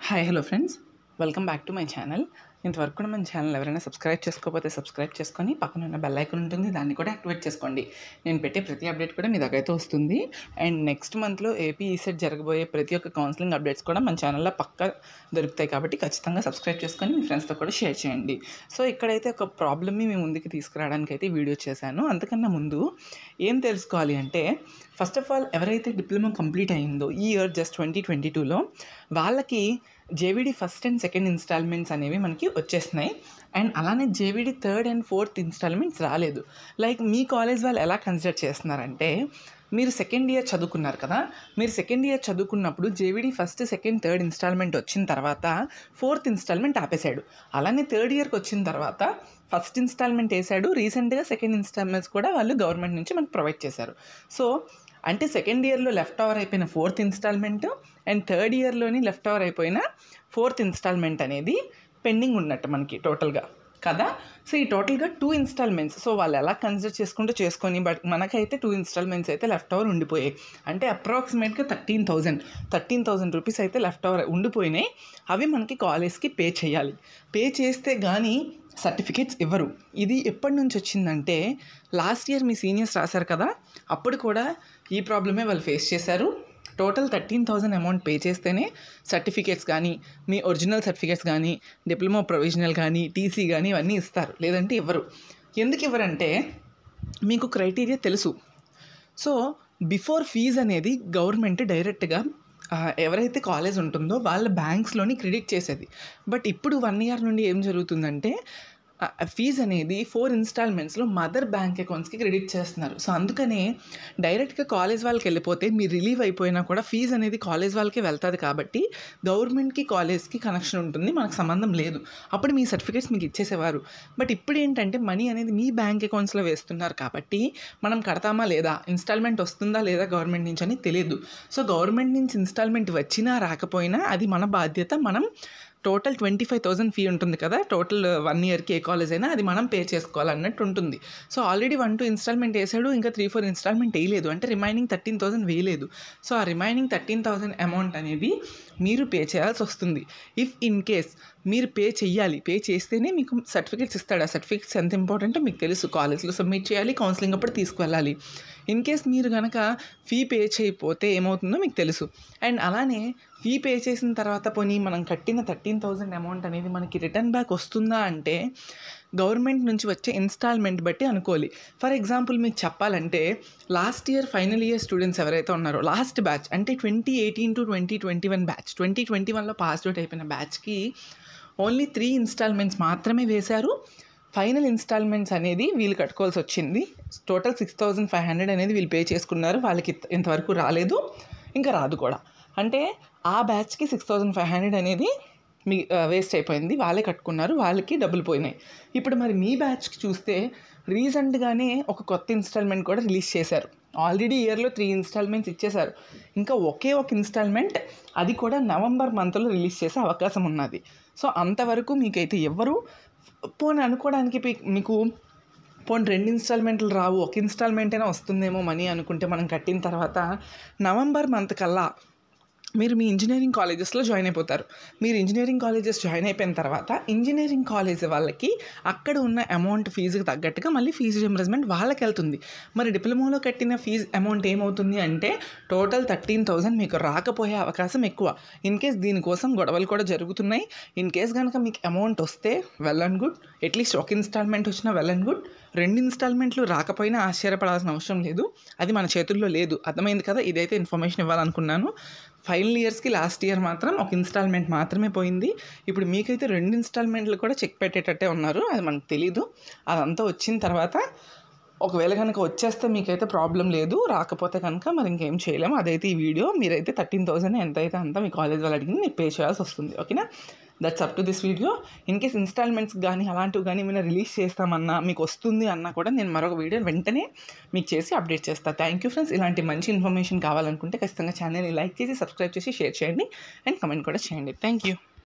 hi hello friends welcome back to my channel ఇంతవరకు కూడా మన ఛానల్ ఎవరైనా సబ్స్క్రైబ్ చేసుకోకపోతే సబ్స్క్రైబ్ చేసుకొని పక్కన ఉన్న బెల్ ఐకాన్ ఉంటుంది దాన్ని కూడా యాక్టివేట్ చేసుకోండి నేను పెట్టే ప్రతి అప్డేట్ కూడా మీ దగ్గర అయితే వస్తుంది అండ్ నెక్స్ట్ మంత్లో ఏపీ ఈసెట్ జరగబోయే ప్రతి ఒక్క కౌన్సిలింగ్ అప్డేట్స్ కూడా మన ఛానల్లో పక్కా దొరుకుతాయి కాబట్టి ఖచ్చితంగా సబ్స్క్రైబ్ చేసుకొని మీ ఫ్రెండ్స్తో కూడా షేర్ చేయండి సో ఇక్కడైతే ఒక ప్రాబ్లమ్ని మీ ముందుకు తీసుకురావడానికి అయితే వీడియో చేశాను అంతకన్నా ముందు ఏం తెలుసుకోవాలి అంటే ఫస్ట్ ఆఫ్ ఆల్ ఎవరైతే డిప్లొమా కంప్లీట్ అయిందో ఈ ఇయర్ జస్ట్ ట్వంటీ ట్వంటీ టూలో వాళ్ళకి JVD first and second installments అనేవి మనకి వచ్చేస్తున్నాయి అండ్ అలానే JVD third and fourth installments రాలేదు లైక్ మీ కాలేజ్ వాళ్ళు ఎలా కన్సిడర్ చేస్తున్నారంటే మీరు సెకండ్ ఇయర్ చదువుకున్నారు కదా మీరు సెకండ్ ఇయర్ చదువుకున్నప్పుడు JVD first second third installment వచ్చిన తర్వాత ఫోర్త్ ఇన్స్టాల్మెంట్ ఆపేశాడు అలానే థర్డ్ ఇయర్కి వచ్చిన తర్వాత ఫస్ట్ ఇన్స్టాల్మెంట్ వేసాడు రీసెంట్గా సెకండ్ ఇన్స్టాల్మెంట్స్ కూడా వాళ్ళు గవర్నమెంట్ నుంచి మనకు ప్రొవైడ్ చేశారు సో అంటే సెకండ్ ఇయర్లో లెఫ్ట్ ఓవర్ అయిపోయిన ఫోర్త్ ఇన్స్టాల్మెంట్ అండ్ థర్డ్ ఇయర్లోని లెఫ్ట్ ఓవర్ అయిపోయిన ఫోర్త్ ఇన్స్టాల్మెంట్ అనేది పెండింగ్ ఉన్నట్టు మనకి టోటల్గా కదా సో ఈ టోటల్గా టూ ఇన్స్టాల్మెంట్స్ సో వాళ్ళు ఎలా కన్సిడర్ చేసుకుంటూ చేసుకొని బట్ మనకైతే టూ ఇన్స్టాల్మెంట్స్ అయితే లెఫ్ట్ ఓవర్ ఉండిపోయాయి అంటే అప్రాక్సిమేట్గా thirteen thousand thirteen thousand rupees అయితే లెఫ్ట్ ఓవర్ ఉండిపోయినాయి అవి మనకి కాలేజ్కి పే చేయాలి పే చేస్తే కానీ సర్టిఫికేట్స్ ఇవ్వరు ఇది ఎప్పటి నుంచి వచ్చిందంటే లాస్ట్ ఇయర్ మీ సీనియర్స్ రాశారు కదా అప్పుడు కూడా ఈ ప్రాబ్లమే వాళ్ళు ఫేస్ చేశారు total thirteen thousand amount pay చేస్తేనే సర్టిఫికేట్స్ కానీ మీ ఒరిజినల్ సర్టిఫికేట్స్ కానీ డిప్లొమా ప్రొవిజనల్ కానీ టీసీ కానీ ఇవన్నీ ఇస్తారు లేదంటే ఇవ్వరు ఎందుకు ఇవ్వరంటే మీకు క్రైటీరియా తెలుసు సో బిఫోర్ ఫీజ్ అనేది గవర్నమెంట్ డైరెక్ట్గా ఎవరైతే కాలేజ్ ఉంటుందో వాళ్ళ బ్యాంక్స్లోని క్రెడిట్ చేసేది బట్ ఇప్పుడు వన్ ఇయర్ నుండి ఏం జరుగుతుందంటే ఫీజ్ అనేది ఫోర్ ఇన్స్టాల్మెంట్స్లో మదర్ బ్యాంక్ అకౌంట్స్కి క్రెడిట్ చేస్తున్నారు సో అందుకనే డైరెక్ట్గా కాలేజ్ వాళ్ళకి వెళ్ళిపోతే మీరు రిలీవ్ అయిపోయినా కూడా ఫీజు అనేది కాలేజ్ వాళ్ళకి వెళ్తుంది కాబట్టి గవర్నమెంట్కి కాలేజ్కి కనెక్షన్ ఉంటుంది మనకు సంబంధం లేదు అప్పుడు మీ సర్టిఫికేట్స్ మీకు ఇచ్చేసేవారు బట్ ఇప్పుడు ఏంటంటే మనీ అనేది మీ బ్యాంక్ అకౌంట్స్లో వేస్తున్నారు కాబట్టి మనం కడతామా లేదా ఇన్స్టాల్మెంట్ వస్తుందా లేదా గవర్నమెంట్ నుంచి అని తెలియదు సో గవర్నమెంట్ నుంచి ఇన్స్టాల్మెంట్ వచ్చినా రాకపోయినా అది మన బాధ్యత మనం total twenty five thousand fee ఉంటుంది కదా టోటల్ వన్ ఇయర్కి ఏ కాలేజ్ అయినా అది మనం పే చేసుకోవాలన్నట్టు ఉంటుంది so already one two installment వేసాడు ఇంకా త్రీ ఫోర్ ఇన్స్టాల్మెంట్ వేయలేదు అంటే రిమైనింగ్ థర్టీన్ థౌసండ్ వేయలేదు సో ఆ రిమైనింగ్ థర్టీన్ థౌసండ్ అమౌంట్ అనేది మీరు పే చేయాల్సి వస్తుంది ఇఫ్ ఇన్ కేస్ మీరు పే చెయ్యాలి పే చేస్తేనే మీకు సర్టిఫికేట్స్ ఇస్తాడు ఆ సర్టిఫికేట్స్ ఎంత ఇంపార్టెంటో మీకు తెలుసు కాలేజ్లో సబ్మిట్ చేయాలి కౌన్సిలింగ్ అప్పుడు తీసుకువెళ్ళాలి ఇన్ కేస్ మీరు కనుక ఫీ పే చేయకపోతే ఏమవుతుందో మీకు తెలుసు అండ్ అలానే ఫీ పే చేసిన తర్వాత పోనీ మనం కట్టిన థర్టీన్ థౌజండ్ అమౌంట్ అనేది మనకి రిటర్న్ బ్యాక్ వస్తుందా అంటే గవర్నమెంట్ నుంచి వచ్చే ఇన్స్టాల్మెంట్ బట్టి అనుకోవాలి ఫర్ ఎగ్జాంపుల్ మీకు చెప్పాలంటే last year final year students ఎవరైతే ఉన్నారో లాస్ట్ బ్యాచ్ అంటే twenty eighteen to twenty twenty one batch twenty twenty వన్లో పాస్ అవుట్ అయిపోయిన బ్యాచ్కి ఓన్లీ త్రీ ఇన్స్టాల్మెంట్స్ మాత్రమే వేశారు ఫైనల్ ఇన్స్టాల్మెంట్స్ అనేది వీళ్ళు కట్టుకోవాల్సి వచ్చింది total six thousand five hundred అనేది వీళ్ళు పే చేసుకున్నారు వాళ్ళకి ఇంతవరకు రాలేదు ఇంకా రాదు కూడా అంటే ఆ బ్యాచ్కి సిక్స్ థౌజండ్ ఫైవ్ హండ్రెడ్ అనేది మీ వేస్ట్ అయిపోయింది వాళ్ళే కట్టుకున్నారు వాళ్ళకి డబ్బులు పోయినాయి ఇప్పుడు మరి మీ బ్యాచ్కి చూస్తే రీసెంట్గానే ఒక కొత్త ఇన్స్టాల్మెంట్ కూడా రిలీజ్ చేశారు ఆల్రెడీ ఇయర్లో త్రీ ఇన్స్టాల్మెంట్స్ ఇచ్చేశారు ఇంకా ఒకే ఒక ఇన్స్టాల్మెంట్ అది కూడా నవంబర్ మంత్లో రిలీజ్ చేసే అవకాశం ఉన్నది సో అంతవరకు మీకైతే ఎవరు పోనీ అనుకోవడానికి మీకు పోనీ రెండు ఇన్స్టాల్మెంట్లు రావు ఒక ఇన్స్టాల్మెంట్ అయినా వస్తుందేమో మనీ అనుకుంటే మనం కట్టిన తర్వాత నవంబర్ మంత్ కల్లా మీరు మీ ఇంజనీరింగ్ కాలేజెస్లో జాయిన్ అయిపోతారు మీరు ఇంజనీరింగ్ కాలేజెస్ జాయిన్ అయిపోయిన తర్వాత ఇంజనీరింగ్ కాలేజ్ వాళ్ళకి అక్కడ ఉన్న అమౌంట్ ఫీజుకి తగ్గట్టుగా మళ్ళీ ఫీజు రింబర్స్మెంట్ వాళ్ళకి వెళ్తుంది మరి డిప్లొమాలో కట్టిన ఫీజు అమౌంట్ ఏమవుతుంది అంటే టోటల్ థర్టీన్ థౌజండ్ మీకు రాకపోయే అవకాశం ఎక్కువ ఇన్ కేస్ దీనికోసం గొడవలు కూడా జరుగుతున్నాయి ఇన్ కేస్ కనుక మీకు అమౌంట్ వస్తే వెల్ అండ్ గుడ్ అట్లీస్ట్ ఒక ఇన్స్టాల్మెంట్ వచ్చినా వెల్ అండ్ గుడ్ రెండు ఇన్స్టాల్మెంట్లు రాకపోయినా ఆశ్చర్యపడాల్సిన అవసరం లేదు అది మన చేతుల్లో లేదు అర్థమైంది కదా ఇదైతే ఇన్ఫర్మేషన్ ఇవ్వాలనుకున్నాను ఫైనల్ ఇయర్స్కి లాస్ట్ ఇయర్ మాత్రం ఒక ఇన్స్టాల్మెంట్ మాత్రమే పోయింది ఇప్పుడు మీకైతే రెండు ఇన్స్టాల్మెంట్లు కూడా చెక్ పెట్టేటట్టే ఉన్నారు అది మనకు తెలీదు అదంతా వచ్చిన తర్వాత ఒకవేళ కనుక వచ్చేస్తే మీకైతే ప్రాబ్లం లేదు రాకపోతే కనుక మరి ఇంకేం చేయలేము అదైతే ఈ వీడియో మీరైతే థర్టీన్ థౌసండ్ ఎంత అయితే అంత మీ కాలేజ్ వాళ్ళు అడిగింది మీరు పే చేయాల్సి వస్తుంది ఓకేనా that's up to this video in case installments కానీ అలాంటివి కానీ ఏమైనా రిలీజ్ చేస్తామన్నా మీకు వస్తుంది అన్నా కూడా నేను మరొక వీడియో వెంటనే మీకు చేసి అప్డేట్ చేస్తాను థ్యాంక్ యూ ఫ్రెండ్స్ ఇలాంటి మంచి ఇన్ఫర్మేషన్ కావాలనుకుంటే ఖచ్చితంగా ఛానల్ని లైక్ చేసి సబ్స్క్రైబ్ చేసి షేర్ చేయండి అండ్ కమెంట్ కూడా చేయండి థ్యాంక్ యూ